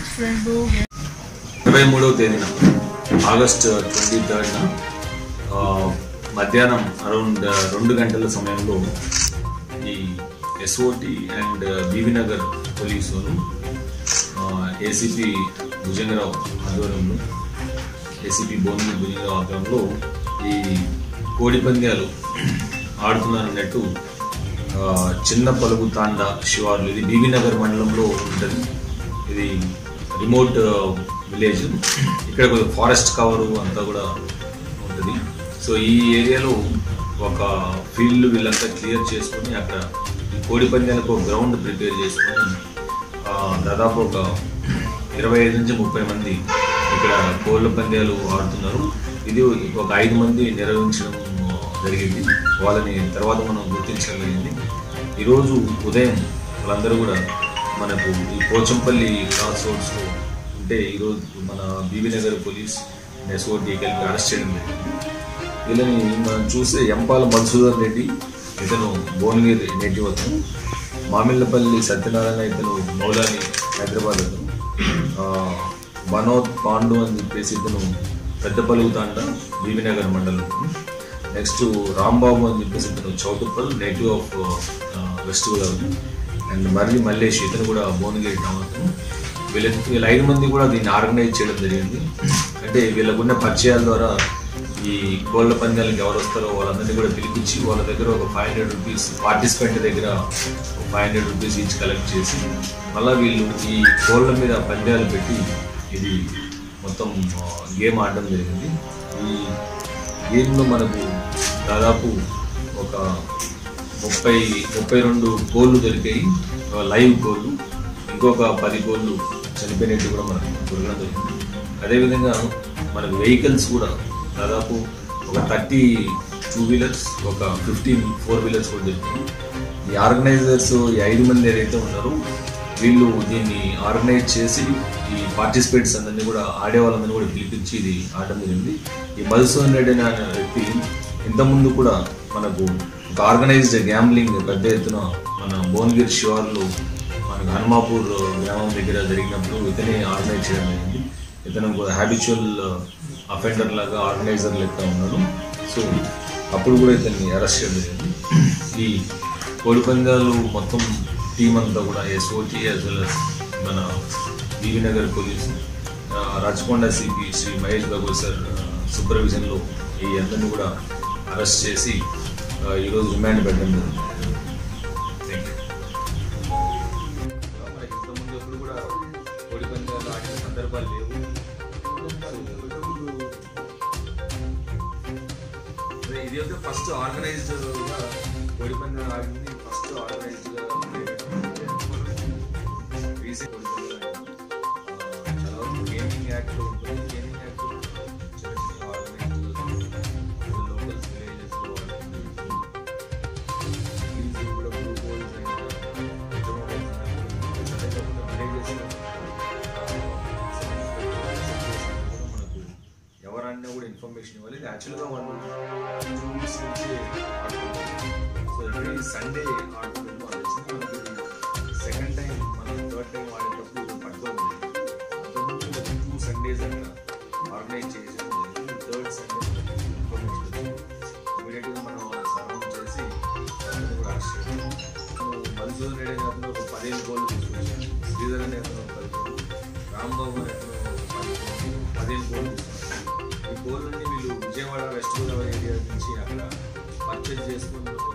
ఇరవై మూడవ తేదీన ఆగస్ట్ ట్వంటీ థర్డ్న మధ్యాహ్నం అరౌండ్ రెండు గంటల సమయంలో ఈ SOT and Bibinagar police ACP Bhujangarao ఆధ్వర్యంలో ఏసీపీ భువనగిరి భుజంగరావు ఆధ్వర్యంలో ఈ కోడి పందాలు ఆడుతున్నారన్నట్టు ఆ, చిన్న పలుగు తాండా శివార్లు ఇది బీబీనగర్ మండలంలో ఉంటుంది ఇది రిమోట్ విలేజ్ ఇక్కడ కొంచెం ఫారెస్ట్ కవర్ అంతా కూడా ఉంటుంది సో ఈ ఏరియాలో ఒక ఫీల్డ్ వీళ్ళంతా క్లియర్ చేసుకొని అక్కడ ఈ కోడి పందాలకు ఒక గ్రౌండ్ ప్రిపేర్ చేసుకొని ఆ, దాదాపు ఒక ఇరవై ఐదు నుంచి ముప్పై మంది ఇక్కడ కోళ్ళ పందాలు ఆడుతున్నారు ఇది ఒక ఐదు మంది నిర్వహించడం ఆ, జరిగింది వాళ్ళని తర్వాత మనం గుర్తించగలిగింది ఈరోజు ఉదయం వాళ్ళందరూ కూడా మనకు ఈ పోచంపల్లి క్రాస్ రోడ్స్లో ఉంటే ఈరోజు మన బీబీనగర్ పోలీస్ ఎస్ఓటి కలిపి అరెస్ట్ చేయడం జరిగింది వీళ్ళని మనం చూస్తే ఎంపాల మధుసూదన్ రెడ్డి ఇతను భువనగిరి నేటివ్ అతను మామిళ్ళపల్లి సత్యనారాయణ ఇతను మౌలాని హైదరాబాద్ అతను ఆ, మనోద్ పాండు అని చెప్పేసి ఇతను పెద్దపల్లి తాండ బీబీనగర్ మండలం నెక్స్ట్ రాంబాబు అని చెప్పేసి ఇతను Choutuppal native of West Godavari and Marri Mallesh ఇతను కూడా భువనగిరి టౌన్ అతను వీళ్ళ వీళ్ళ ఐదు మంది కూడా దీన్ని ఆర్గనైజ్ చేయడం జరిగింది అంటే వీళ్ళకున్న పరిచయాల ద్వారా ఈ కోళ్ళ పందాలకు ఎవరు వస్తారో వాళ్ళందరినీ కూడా పిలిపించి వాళ్ళ దగ్గర ఒక ఫైవ్ హండ్రెడ్ రూపీస్ పార్టిసిపెంట్ దగ్గర ఒక five hundred rupees each collect చేసి మళ్ళీ వీళ్ళు ఈ కోళ్ళ మీద పందాలు పెట్టి ఇది మొత్తం గేమ్ ఆడడం జరిగింది ఈ గేమ్లో మనకు దాదాపు ఒక ముప్పై ముప్పై రెండు గోళ్ళు దొరికాయి ఆ, లైవ్ గోళ్ళు ఇంకొక పది గోళ్ళు చనిపోయినట్టు కూడా మనకు దొరకడం జరిగింది అదేవిధంగా మనకు వెహికల్స్ కూడా దాదాపు ఒక థర్టీ టూ వీలర్స్ ఒక ఫిఫ్టీన్ ఫోర్ వీలర్స్ కూడా దొరికాయి ఈ ఆర్గనైజర్స్ ఈ ఐదు మంది ఏదైతే ఉన్నారో వీళ్ళు దీన్ని ఆర్గనైజ్ చేసి ఈ పార్టిసిపేట్స్ అందరినీ కూడా ఆడే వాళ్ళందరినీ కూడా పిలిపించి ఇది ఆడడం జరిగింది ఈ మధుసూదన్ రెడ్డి అనే వ్యక్తి ఇంతకుముందు కూడా మనకు ఒక ఆర్గనైజ్డ్ గ్యాంబ్లింగ్ పెద్ద ఎత్తున మన భువనగిరి శివార్లో మనకు హనుమాపూర్ గ్రామం దగ్గర జరిగినప్పుడు ఇతనే ఆర్గనైజ్ చేయడం జరిగింది ఇతను హ్యాబిచువల్ అఫెండర్ లాగా ఆర్గనైజర్ లెక్క ఉన్నాడు సో అప్పుడు కూడా ఇతన్ని అరెస్ట్ చేయడం జరిగింది ఈ కోడి పందాలు మొత్తం టీం అంతా కూడా ఎస్ఓటి యాజ్ వెల్ as మన బీవీనగర్ పోలీస్ ఆ, రాచకొండ సిపి శ్రీ మహేష్ బాబు సార్ సూపర్విజన్లో ఈ అందరిని కూడా అరెస్ట్ చేసి ఆ, ఈరోజు రిమాండ్ పెట్టడం జరిగింది థ్యాంక్ యూ మనకి ఇంతకుముందు ఎప్పుడు కూడా కోడి పందాలు ఆడిన సందర్భాలు లేవు అదే ఇది అయితే ఫస్ట్ ఆర్గనైజ్డ్ గా కోడి పందాలు ఆడింది ఫస్ట్ ఆర్గనైజ్డ్ గా రీసెంట్ కోడి పందాలు ఆడింది. ఆ, చాలా వరకు గేమింగ్ యాక్ట్ లో ఉంటుంది గేమింగ్ యాక్ట్ లో చిన్న చిన్న ఆర్గనైజ్డ్ లోకల్స్ విలేజెస్ లో టీమ్స్ కూడా బ్లూ గోల్స్ అయినా ఆటోమొబైల్స్ అయినా అదే కాకుండా విలేజెస్ లో మనకు ఎవరన్నా కూడా ఇన్ఫర్మేషన్ ఇవ్వాలి ఇది యాక్చువల్గా వాళ్ళు టూ వీక్స్ నుంచి ఆడుతున్నారు సో ఎవ్రీ సండే ఆడుతున్నారు అది మనకి సెకండ్ టైం మనం థర్డ్ టైం ఆడేటప్పుడు పట్టుకోండి అంతకుముందు టూ సండేస్ అక్కడ ఆర్గనైజ్ చేసాం థర్డ్ సండే ఇన్ఫర్మేషన్ వచ్చింది ఇమీడియట్గా మనం సరౌండ్ చేసి అందరినీ కూడా అరెస్ట్ చేయాలి మధుసూదన్ రెడ్డి అనే అతను ఒక పదిహేను గోళ్ళు తీసుకొచ్చాను శ్రీధర్ అనే అతను ఒక పది గోళ్ళు రాంబాబు అనే అతను ఒక పది గోళ్ళు పదిహేను గోళ్ళు తీసుకున్నారు ఈ గోళ్ళని వీళ్ళు విజయవాడ వెస్ట్ గోదావరి ఏరియా నుంచి అక్కడ పర్చేజ్ చేసుకుని